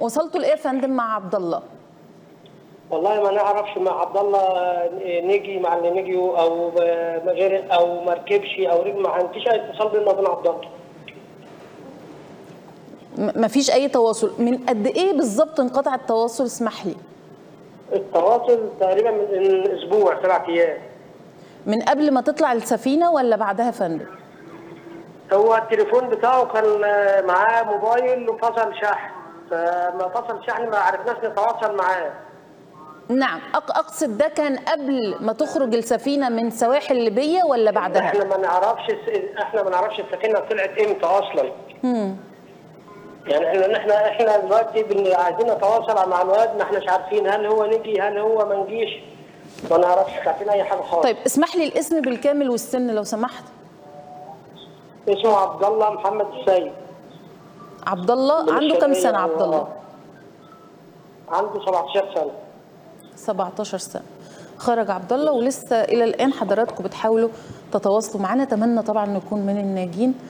وصلتوا لايه يا فندم مع عبد الله والله ما نعرفش مع عبد الله نجي مع اللي نجي او غير او ما ركبش او رجع ما فيش اي اتصال بيننا وبين عبد الله م- مفيش اي تواصل من قد ايه بالظبط انقطع التواصل اسمح لي التواصل تقريبا من اسبوع سبع ايام من قبل ما تطلع السفينه ولا بعدها يا فندم هو التليفون بتاعه كان معاه موبايل وفصل شحن فما فصل شحن ما عرفناش نتواصل معاه نعم أق- اقصد ده كان قبل ما تخرج السفينه من سواحل ليبيا ولا بعدها احنا ما نعرفش احنا ما نعرفش السفينه طلعت امتى اصلا مم. يعني احنا احنا احنا دلوقتي بن- عايزين نتواصل مع الواد ما احناش عارفين هل هو نجي هل هو ما نجيش ما نعرفش مش عارفين اي حاجه خالص طيب اسمح لي الاسم بالكامل والسن لو سمحت اسمه عبد الله محمد السيد عبد الله من عنده كام الشرقية سنه عبد الله آه. عنده 17 سنه 17 سنه خرج عبد الله ولسه الى الان حضراتكم بتحاولوا تتواصلوا معانا اتمنى طبعا نكون من الناجين